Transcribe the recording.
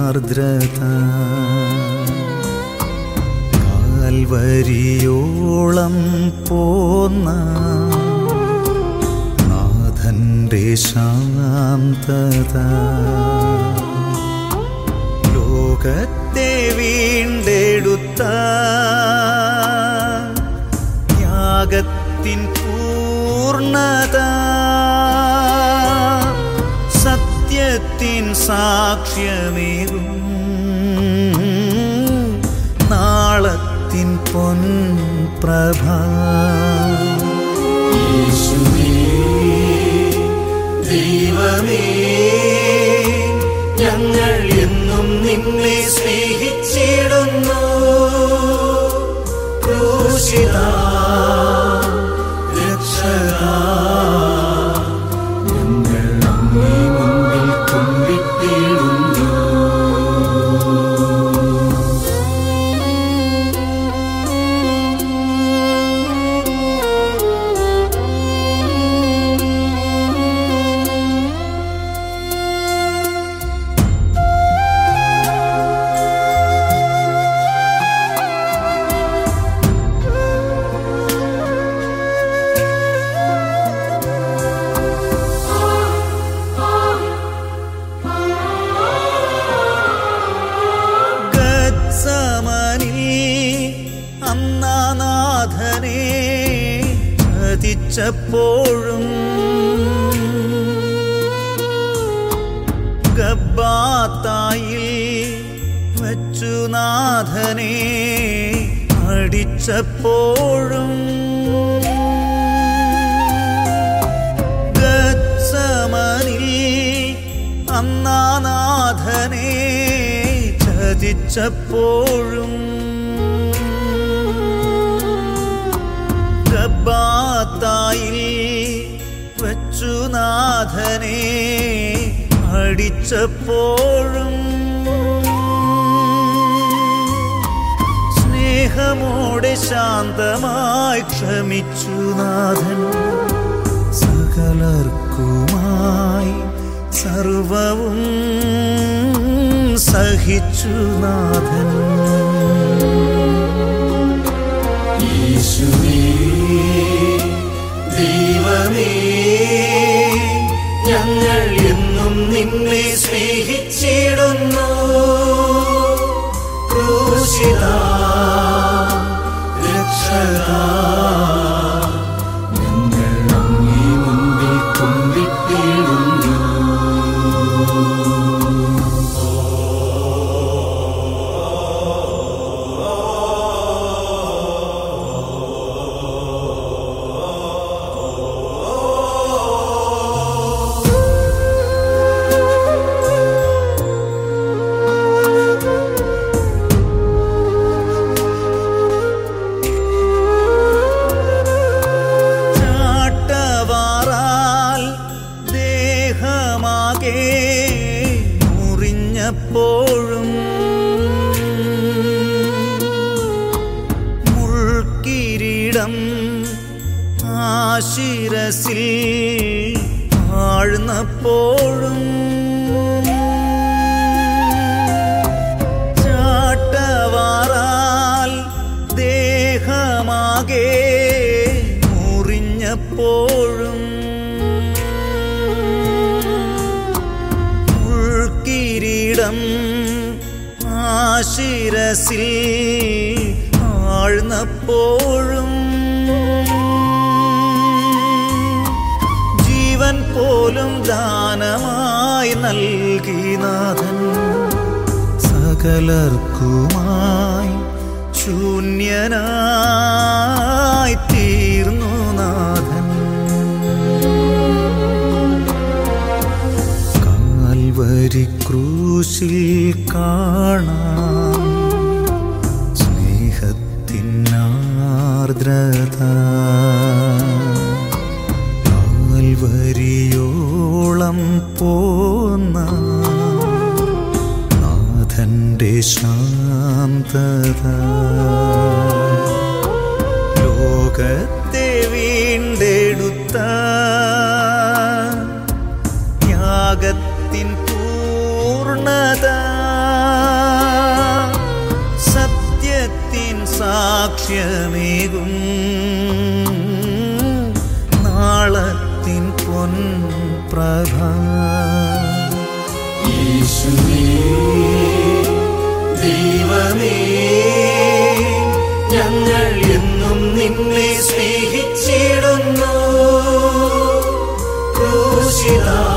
ആർദ്രത കാൽവരിയോളം പോന്ന നാഥന്റെ ശാന്തത ലോകത്തെ വീണ്ടെടുത്ത ത്യാഗത്തിൻ പൂർണ്ണത സത്യത്തിൻ സാക്ഷ്യമേകും നാളത്തിൻ പൊൻപ്രഭ ദൈവമേ ഞങ്ങൾ എന്നും നിന്നെ സ്നേഹിച്ചിടുന്നു ക്രൂശിത രക്ഷക ഞങ്ങൾ അങ്ങേ മുൻപിൽ കുമ്പിട്ടിടുന്നു ഗത്സമനിൽ അന്നാനാഥനെ ചതിച്ചപ്പോഴും ഗബ്ബാത്തായിൽ വച്ചു നാഥനെ അടിച്ചപ്പോഴും ഗത്സമനിൽ അന്നാനാഥനെ ചതിച്ചപ്പോഴും ഗബ്ബാത്തായിൽ വച്ചു നാഥനെ അടിച്ചപ്പോഴും സ്നേഹമോടെ ശാന്തമായി ക്ഷമിച്ചു നാഥൻ സകലർക്കുമായി സർവവും സഹിച്ചു നാഥൻ യേശുവേ ദൈവമേ ഞങ്ങൾ എന്നും നിന്നെ സ്നേഹിച്ചിടുന്നു ക്രൂശിത രക്ഷക ഞങ്ങൾ അങ്ങേ മുൻപിൽ കുമ്പിട്ടിടുന്നു ചാട്ടവാറാൽ ദേഹമാകെ മുറിഞ്ഞപ്പോഴും മുൾക്കിരീടം ആശിരസിൽ ആഴ്ന്നപ്പോഴും ചാട്ടവാറാൽ ദേഹമാകെ മുറിഞ്ഞപ്പോഴും ഉൾക്കിരീടം ആശിരസിൽ ആഴ്ന്നപ്പോഴും ജീവൻ പോലും ദാനമായി നൽകി നാഥൻ സകലർക്കുമായി ശൂന്യനായി തീർന്നു നാഥൻ കാൽവരി ക്രൂശിൽ കാണാം സ്നേഹത്തിനാർദ്രത കാൽവരിയോളം പോന്ന നാഥന്റെ ശാന്തത ലോകത്തെ വീണ്ടെടുത്ത ത്യാഗത്തിൻ പൂർണ്ണത സാക്ഷ്യമേകും നാളത്തിൻ പൊൻപ്രഭ ദൈവമേ ഞങ്ങൾ എന്നും നിന്നെ സ്നേഹിച്ചിടുന്നു ക്രൂശിതാ